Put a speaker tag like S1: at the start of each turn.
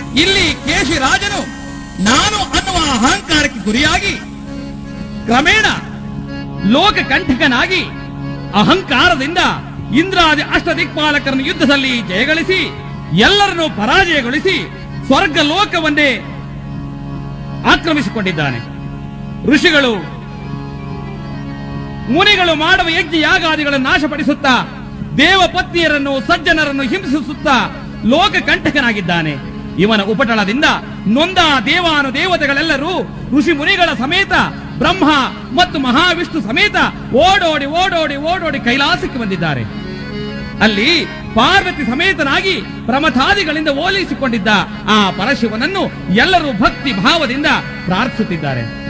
S1: ಇಲ್ಲಿ ಕೇಶಿರಾಜನು ನಾನು ಅನ್ನುವ ಅಹಂಕಾರಕ್ಕೆ ಗುರಿಯಾಗಿ ಕ್ರಮೇಣ ಲೋಕಕಂಠಕನಾಗಿ ಅಹಂಕಾರದಿಂದ ಇಂದ್ರಾದಿ ಅಷ್ಟದಿಕ್ಪಾಲಕರನ್ನು ಯುದ್ಧದಲ್ಲಿ ಜಯಗಳಿಸಿ ಎಲ್ಲರನ್ನೂ ಪರಾಜಯಗೊಳಿಸಿ ಸ್ವರ್ಗ ಲೋಕವನ್ನೇ ಆಕ್ರಮಿಸಿಕೊಂಡಿದ್ದಾನೆ ಋಷಿಗಳು ಮುನಿಗಳು ಮಾಡುವ ಯಜ್ಞ ಯಾಗಾದಿಗಳನ್ನು ನಾಶಪಡಿಸುತ್ತಾ ದೇವಪತ್ನಿಯರನ್ನು ಸಜ್ಜನರನ್ನು ಹಿಂಸಿಸುತ್ತಾ ಲೋಕ ಕಂಟಕನಾಗಿದ್ದಾನೆ ಇವನ ಉಪಟಳದಿಂದ ನೊಂದ ದೇವಾನು ದೇವತೆಗಳೆಲ್ಲರೂ ಋಷಿ ಮುನಿಗಳ ಸಮೇತ ಬ್ರಹ್ಮ ಮತ್ತು ಮಹಾವಿಷ್ಣು ಸಮೇತ ಓಡೋಡಿ ಓಡೋಡಿ ಓಡೋಡಿ ಕೈಲಾಸಕ್ಕೆ ಬಂದಿದ್ದಾರೆ ಅಲ್ಲಿ ಪಾರ್ವತಿ ಸಮೇತನಾಗಿ ಪ್ರಮಥಾದಿಗಳಿಂದ ಓಲೈಸಿಕೊಂಡಿದ್ದ ಆ ಪರಶಿವನನ್ನು ಎಲ್ಲರೂ ಭಕ್ತಿ ಭಾವದಿಂದ ಪ್ರಾರ್ಥಿಸುತ್ತಿದ್ದಾರೆ